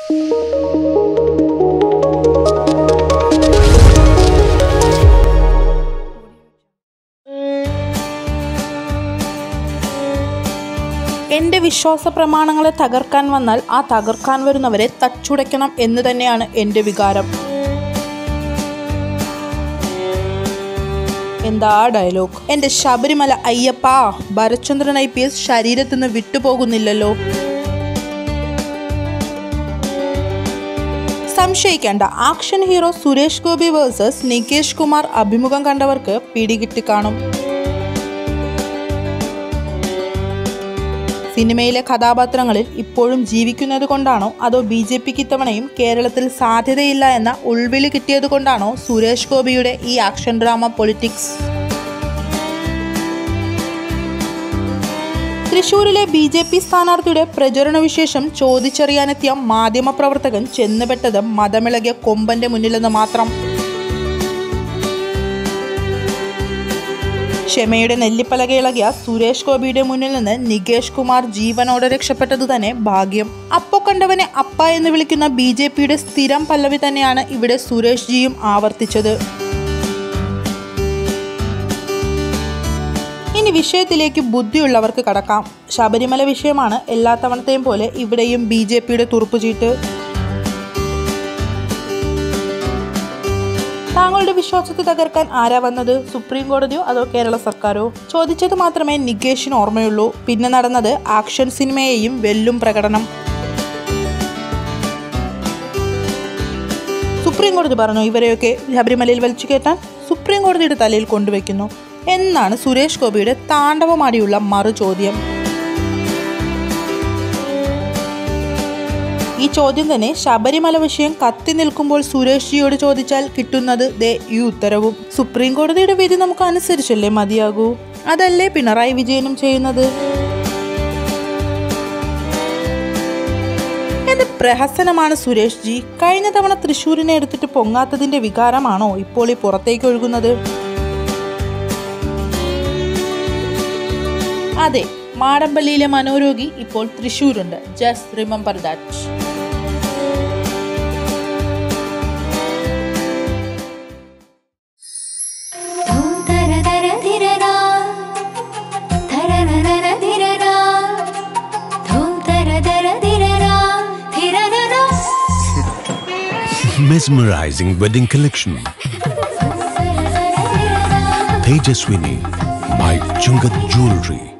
എന്റെ വിശ്വാസ പ്രമാണങ്ങളെ തകർക്കാൻ വന്നാൽ ആ തകർക്കാൻ വരുന്നവരെ തച്ചുടയ്ക്കണം എന്ന് തന്നെയാണ് എന്റെ വികാരം എന്താ ഡയലോഗ് എന്റെ Sabarimala Ayyappa Bharatchandran I P S ശരീരത്തിൽ നിന്ന് വിട്ടുപോകുന്നില്ലല്ലോ സംശയിക്കേണ്ട action hero Suresh Gopi versus Nikesh Kumar അഭിമുഖം കണ്ടവർക്ക് പിടികിട്ടി കാണും സിനിമയിലെ കഥാപാത്രങ്ങളിൽ ഇപ്പോഴും ജീവിക്കുന്നത് കൊണ്ടാണോ അതോ ബി ജെ പിക്ക് ഇത്തവണയും കേരളത്തിൽ സാധ്യതയില്ല എന്ന ഉൾവിളി കിട്ടിയത് കൊണ്ടാണോ സുരേഷ് ഗോപിയുടെ ഈ ആക്ഷൻ ഡ്രാമ പൊളിറ്റിക്സ് തൃശൂരിലെ ബി ജെ പി സ്ഥാനാർത്ഥിയുടെ പ്രചരണ വിശേഷം ചോദിച്ചറിയാനെത്തിയ മാധ്യമപ്രവർത്തകൻ ചെന്നുപെട്ടത് മതമിളകിയ കൊമ്പന്റെ മുന്നിലെന്ന് മാത്രം ക്ഷമയുടെ നെല്ലിപ്പലക ഇളകിയ സുരേഷ് ഗോപിയുടെ മുന്നിൽ നിന്ന് നികേഷ് കുമാർ ജീവനോടെ രക്ഷപ്പെട്ടത് തന്നെ ഭാഗ്യം അപ്പോ കണ്ടവനെ അപ്പ എന്ന് വിളിക്കുന്ന ബി ജെ പിയുടെ സ്ഥിരം പല്ലവി തന്നെയാണ് ഇവിടെ സുരേഷ് ജിയും ആവർത്തിച്ചത് ഇനി വിഷയത്തിലേക്ക് ബുദ്ധിയുള്ളവർക്ക് കടക്കാം ശബരിമല വിഷയമാണ് എല്ലാ തവണത്തെയും പോലെ ഇവിടെയും ബി ജെ പിയുടെ തുറുപ്പുചീട്ട് താങ്കളുടെ വിശ്വാസത്തെ തകർക്കാൻ ആരാ വന്നത് സുപ്രീം കോടതിയോ അതോ കേരള സർക്കാരോ ചോദിച്ചത് മാത്രമേ നികേഷിന് ഓർമ്മയുള്ളൂ പിന്നെ നടന്നത് ആക്ഷൻ സിനിമയെയും വെല്ലും പ്രകടനം സുപ്രീം കോടതി പറഞ്ഞു ഇവരെയൊക്കെ ശബരിമലയിൽ വലിച്ചു കയറ്റാൻ സുപ്രീം കോടതിയുടെ തലയിൽ കൊണ്ടുവയ്ക്കുന്നു എന്നാണ് സുരേഷ് ഗോപിയുടെ താണ്ഡവമാടിയുള്ള മറു ചോദ്യം ഈ ചോദ്യം തന്നെ ശബരിമല വിഷയം കത്തി നിൽക്കുമ്പോൾ സുരേഷ് ജിയോട് ചോദിച്ചാൽ കിട്ടുന്നത് ദേ ഈ ഉത്തരവും സുപ്രീം കോടതിയുടെ വിധി നമുക്ക് അനുസരിച്ചല്ലേ മതിയാകൂ അതല്ലേ പിണറായി വിജയനും ചെയ്യുന്നത് എന്ത് പ്രഹസനമാണ് സുരേഷ് ജി കഴിഞ്ഞ തവണ തൃശ്ശൂരിനെ എടുത്തിട്ട് പൊങ്ങാത്തതിന്റെ വികാരമാണോ ഇപ്പോൾ ഈ പുറത്തേക്ക് ഒഴുകുന്നത് അതെ മാടമ്പള്ളിയിലെ മനോരോഗി ഇപ്പോൾ തൃശ്ശൂരുണ്ട് ജസ്റ്റ് റിമെമ്പർ ദാറ്റ് ധൂം തര തര ധിരരാ. ധരരരര ധിരരാ. ധൂം തര തര ധിരരാ. ധിരരരാ. mesmerizing wedding collection. തരതര ധിരരാ. Tejaswini by Chungat Jewelry.